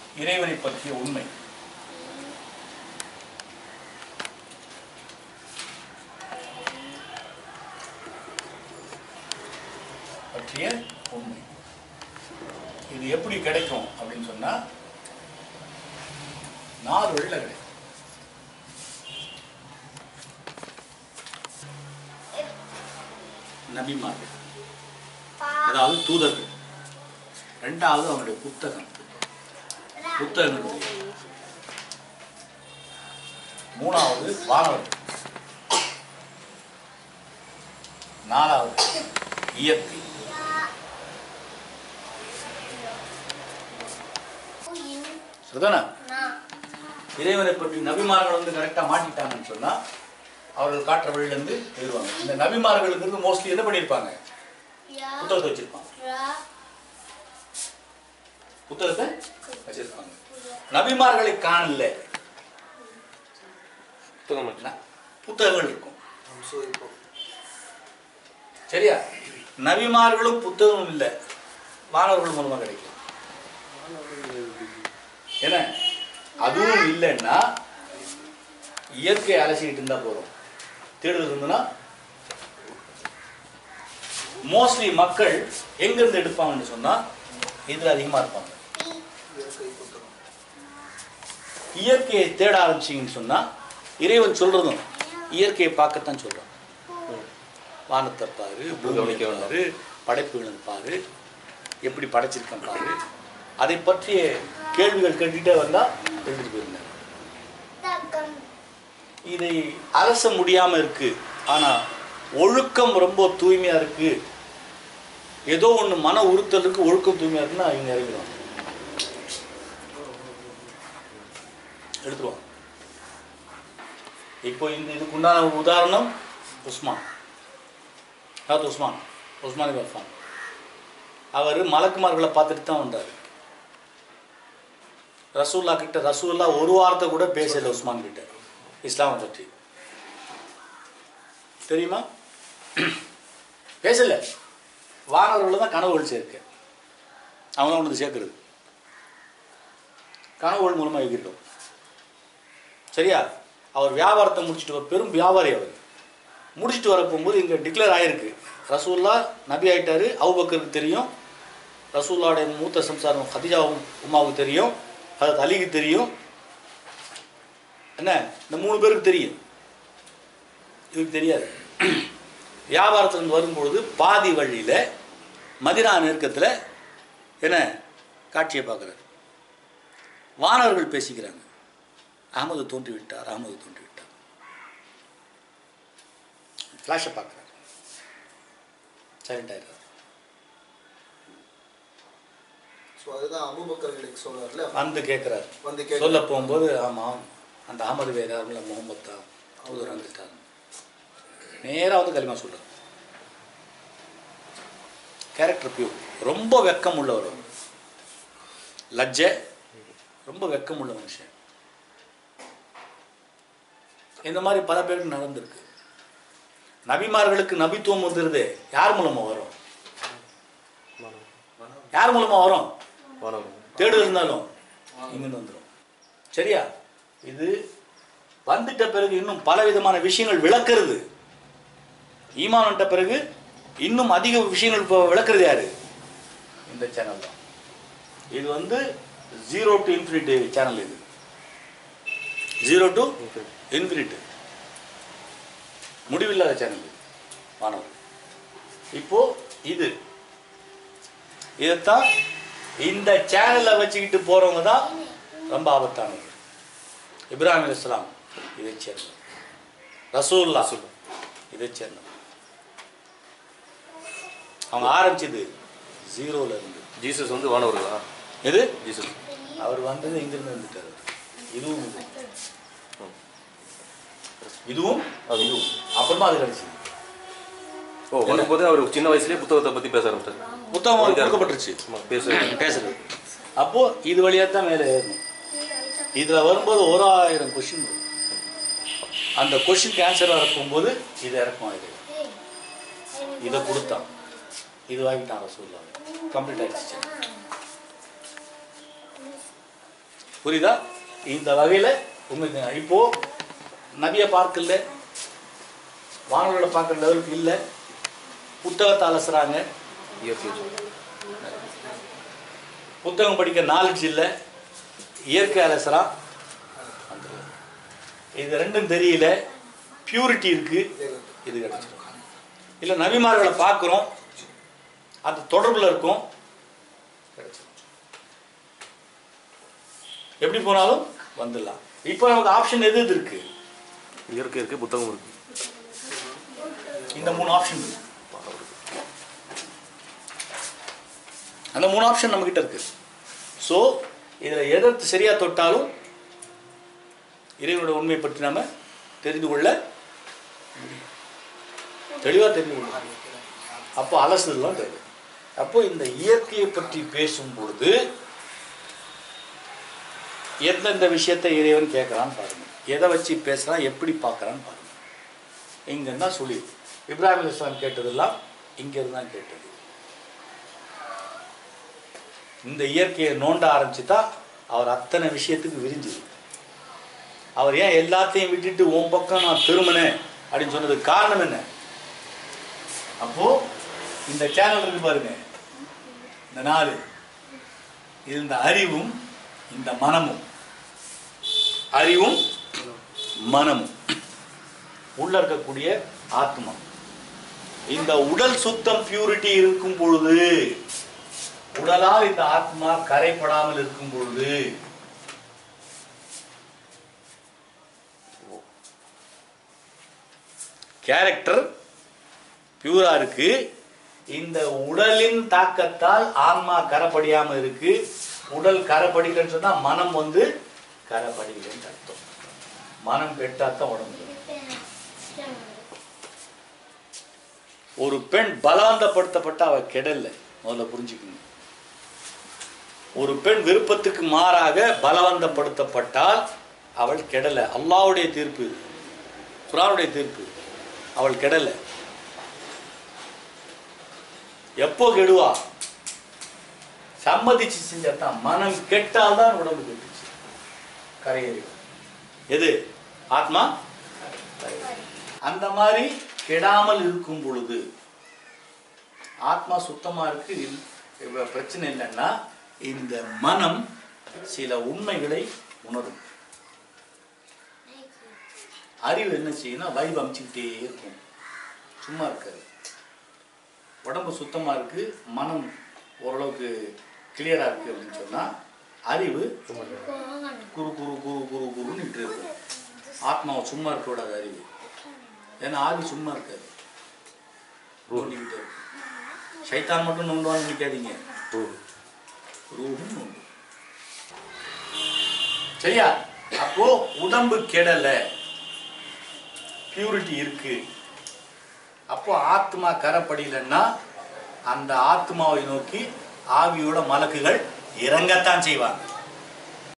இறைவனை பற்றிய உண்மை பற்றிய உண்மை இது எப்படி கிடைக்கும் அப்படின்னு சொன்னா நாலு வழியில கிடைக்கும் நபிமார்கள் அதாவது தூதர்கள் ரெண்டாவது அவனுடைய புத்தகம் புத்தகங்கள் மூணாவது வானவர்கள் நாலாவது இயற்கை சரிதானே இறைவனை பற்றி நபிமார்கள் வந்து கரெக்டாக மாட்டிட்டாங்கன்னு சொன்னா அவர்கள் காட்டுற வழியிலேருந்து எழுதுவாங்க இந்த நபிமார்களுக்கு மோஸ்ட்லி என்ன பண்ணியிருப்பாங்க புத்தகத்தை வச்சிருப்பாங்க புத்தகத்தை வச்சிருப்பாங்க நபிமார்களை காணல புத்தகம் மட்டும் ந- புத்தகங்கள் இருக்கும் ஸோ இப்போ சரியா நபிமார்களும் புத்தகமும் இல்லை மாணவர்கள் மூலமா கிடைக்கும் என்ன அதுவும் இல்லைன்னா இயற்கை அலசிக்கிட்டு இருந்தா போதும் தேடுதல் இருந்ததுன்னா மோஸ்ட்லி மக்கள் எங்கிருந்து எடுப்பாங்கன்னு சொன்னா இதுல அதிகமா இருப்பாங்க இயற்கை புத்தகம் இயற்கையை தேட ஆரம்பிச்சிங்கன்னு சொன்னா இறைவன் சொல்றதும் இயற்கையை பார்க்கத்தான் சொல்றான் வானத்தை பாரு பூமியை கவனிக்க வேண்டாம். பாரு படைப்புகளை பாரு எப்படி படைச்சிருக்கேன் பாரு அதை பற்றிய கேள்விகள் கேட்டுட்டே வந்தா எழுதிட்டு போயிருந்தார் இதை அலச முடியாம இருக்கு ஆனா ஒழுக்கம் ரொம்ப தூய்மையா இருக்கு ஏதோ ஒண்ணு மன உறுத்தல் இருக்கு ஒழுக்கம் தூய்மையா இருக்குன்னா இவங்க இறங்கிடுவாங்க எடுத்துருவாங்க இப்போ இந்த இதுக்கு உண்டான ஒரு உதாரணம் உஸ்மான் அதாவது உஸ்மான் உஸ்மான் இப்னு அஃபான் அவர் மலக்குமார்களை பார்த்துட்டு தான் வந்தார் ரசூல்லா கிட்ட ரசூல்லா ஒரு வார்த்தை கூட பேசல உஸ்மான் கிட்ட இஸ்லாமை பற்றி தெரியுமா பேசல வானவர்கள் தான் கனவுகள் சேர்க்க அவங்க தான் கொண்டு சேர்க்கிறது கனவுகள் மூலமாக எழுதிட்டோம் சரியா அவர் வியாபாரத்தை முடிச்சுட்டு வர பெரும் வியாபாரி அவர் முடிச்சுட்டு வர போகும்போது இங்கே டிக்ளேர் ஆயிருக்கு ரசூல்லா நபி ஆயிட்டாரு அவுபக்கருக்கு தெரியும் ரசூல்லாவுடைய மூத்த சம்சாரம் ஹதிஜாவும் உமாவுக்கு தெரியும் அது அலிக்கு தெரியும் என்ன இந்த மூணு பேருக்கு தெரியும் இவருக்கு தெரியாது வியாபாரத்துலேருந்து வரும்பொழுது பாதி வழியில் மதினா நெருக்கத்தில் என்ன காட்சியை பார்க்குறாரு வானவர்கள் பேசிக்கிறாங்க அகமது தோன்றி விட்டார் அகமது தோன்றி விட்டார் ஃப்ளாஷை பார்க்குறாரு சைலண்ட் ஆயிடுறாரு ஸோ அதுதான் அபுபக்கர்களுக்கு சொல்றாருல வந்து கேட்குறாரு வந்து கேட்க சொல்ல போகும்போது ஆமாம் அந்த அகமது வேறு யாரும் இல்லை முகமது தான் அவர் வந்துட்டார் நேராக வந்து களிமா சொல்கிறார் கேரக்டர் பியூ ரொம்ப வெக்கம் உள்ளவர் அவர். லஜ்ஜை ரொம்ப வெக்கம் உள்ள மனுஷன் இந்த மாதிரி பல பேருக்கு நடந்திருக்கு நபிமார்களுக்கு நபித்துவம் வந்துருது யார் மூலமா வரும் யார் மூலமா வரும் வானவர்கள் தேடு இருந்தாலும் இங்கிருந்து வந்துடும் சரியா இது வந்துட்ட பிறகு இன்னும் பல விதமான விஷயங்கள் விளக்குறது ஈமான் வந்துட்ட பிறகு இன்னும் அதிக விஷயங்கள் இப்போ விளக்குறது யாரு இந்த சேனல் தான் இது வந்து ஜீரோ டு இன்ஃபினிட்டி சேனல் இது ஜீரோ டு இன்ஃபினிட்டி முடிவில்லாத சேனல் இது மாணவர் இப்போ இது இதைத்தான் இந்த சேனலை வச்சுக்கிட்டு போறவங்க தான் ரொம்ப ஆபத்தானவங்க இப்ராஹிம் அலைஹிஸ்ஸலாம் இதை சேர்ந்தவர் ரசூல்லா இதை சேர்ந்தவர் அவங்க ஆரம்பிச்சது ஜீரோல இருந்து ஜீசஸ் வந்து வானவர்களா எது ஜீசஸ் அவர் வந்தது இங்கிருந்து வந்துட்டார் இதுவும் இது. இதுவும் அது இதுவும் அப்புறமா அது கிடைச்சது ஓ வரும்போது அவர் சின்ன வயசுலயே புத்தகத்தை பத்தி பேச ஆரம்பிச்சார் புத்தகம் அவருக்கு கொடுக்கப்பட்டுருச்சு சும்மா பேச பேசுறது அப்போ இது வழியா தான் மேலே ஏறணும் இதுல வரும்போது ஒரு ஆயிரம் கொஸ்டின் வரும் அந்த கொஸ்டினுக்கு ஆன்சர் வர போகும்போது இது இறக்கும் இது இதை கொடுத்தான் இது வாங்கிட்டான் ரசூல்லா கம்ப்ளீட் ஆயிடுச்சு புரியுதா இந்த வகையில் உண்மை இப்போ நபியை பார்க்கல வானோட பார்க்குற லெவலுக்கு இல்லை புத்தகத்தை அலசுறாங்க இயற்கை புத்தகம் படிக்க நாலேஜ் இல்லை இயற்கை அலசலாம் இது ரெண்டும் தெரியல பியூரிட்டி இருக்கு இது கிடைச்சிடும் இல்லை நபிமார்களை பார்க்குறோம் அது தொடர்பில் இருக்கும் கிடைச்சிடும் எப்படி போனாலும் வந்துடலாம் இப்போ நமக்கு ஆப்ஷன் எது எது இருக்கு இயற்கை இருக்கு புத்தகம் இருக்கு இந்த மூணு ஆப்ஷன் இருக்கு அந்த மூணு ஆப்ஷன் நம்மக்கிட்ட இருக்கு ஸோ இதில் எதை சரியாக தொட்டாலும் இறைவனோட உண்மை பற்றி நாம தெரிந்து கொள்ள தெளிவாக தெரிந்து கொள்ள முடியும். அப்போ அலசுதலாம் தேவை அப்போ இந்த இயற்கையை பற்றி பேசும் பொழுது எந்தெந்த விஷயத்தை இறைவன் கேட்குறான்னு பாருங்க எதை வச்சு பேசுகிறான் எப்படி பார்க்குறான்னு பாருங்க இங்கே தான் சொல்லி இப்ராஹிம் அலி இஸ்லாம் கேட்டதெல்லாம் இங்கிருந்து தான் கேட்டது இந்த இயற்கையை நோண்ட ஆரம்பிச்சு தான் அவர் அத்தனை விஷயத்துக்கு விரிஞ்சுது அவர் ஏன் எல்லாத்தையும் விட்டுட்டு உன் பக்கம் நான் திரும்பினேன் அப்படின்னு சொன்னதுக்கு காரணம் என்ன அப்போ இந்த சேனல் இருக்கு பாருங்க இந்த நாலு இது இந்த அறிவும் இந்த மனமும் அறிவும் மனமும் உள்ள இருக்கக்கூடிய ஆத்மா இந்த உடல் சுத்தம் பியூரிட்டி இருக்கும் பொழுது உடலால் இந்த ஆத்மா கரைப்படாமல் இருக்கும் பொழுது கேரக்டர் பியூரா இருக்கு இந்த உடலின் தாக்கத்தால் ஆன்மா கரைப்படியாம இருக்கு உடல் கரைப்படிக்கலன்னு சொன்னா மனம் வந்து கரைப்படிக்கலன்னு அர்த்தம் மனம் கெட்டாதான் உடம்பு ஒரு பெண் பலவந்தப்படுத்தப்பட்ட அவ கெடல முதல்ல புரிஞ்சுக்கணும் ஒரு பெண் விருப்பத்துக்கு மாறாக பலவந்தப்படுத்தப்பட்டால் அவள் கெடல அல்லாஹ்வுடைய தீர்ப்பு இது குரானுடைய தீர்ப்பு அவள் கெடல எப்போ கெடுவா சம்மதிச்சு செஞ்சாதான் மனம் கெட்டால்தான் உடம்பு கெட்டுச்சு கரையேறி எது ஆத்மா அந்த மாதிரி கெடாமல் இருக்கும் பொழுது ஆத்மா சுத்தமா இருக்கு இல்- இப்ப பிரச்சனை இல்லைன்னா இந்த மனம் சில உண்மைகளை உணரும் அறிவு என்ன செய்யும்னா வைப் அமைச்சுக்கிட்டே இருக்கும் சும்மா இருக்காது உடம்பு சுத்தமா இருக்கு மனம் ஓரளவுக்கு கிளியரா இருக்கு அப்படின்னு சொன்னா அறிவு குரு குரு குரு குரு குருன்னு இருக்கும் ஆத்மாவை சும்மா இருக்க விடாது அறிவு ஏன்னா ஆவி சும்மா இருக்காது நோண்டிக்கிட்டே இருக்கும் சைத்தான் மட்டும் நோண்டுவான்னு நினைக்காதீங்க ரூஹும் நோண்டும் சரியா அப்போ உடம்பு கெடல பியூரிட்டி இருக்கு அப்போ ஆத்மா கரப்படியலன்னா அந்த ஆத்மாவை நோக்கி ஆவியோட மலக்குகள் இறங்கத்தான் செய்வாங்க